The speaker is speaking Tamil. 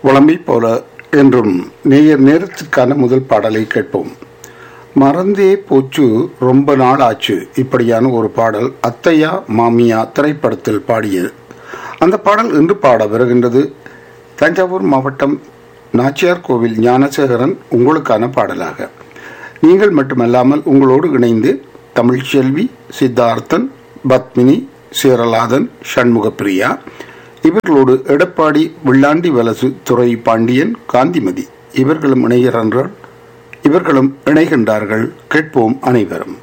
வளமை போல என்றும் நேயர் நேரத்துக்கான முதல் பாடலை கேட்போம் மறந்தே போச்சு ரொம்ப நாள் ஆச்சு இப்படியான ஒரு பாடல் அத்தையா மாமியா திரைப்படத்தில் பாடியது அந்த பாடல் இன்று பாட வருகின்றது தஞ்சாவூர் மாவட்டம் நாச்சியார் கோவில் ஞானசேகரன் உங்களுக்கான பாடலாக நீங்கள் மட்டுமல்லாமல் உங்களோடு இணைந்து தமிழ்ச்செல்வி சித்தார்த்தன் பத்மினி சீரலாதன் சண்முகப்பிரியா இவர்களோடு எடப்பாடி வெள்ளாண்டி வலசு துறை பாண்டியன் காந்திமதி இவர்களும் இணைகிறார்கள் இவர்களும் இணைகின்றார்கள் கேட்போம் அனைவரும்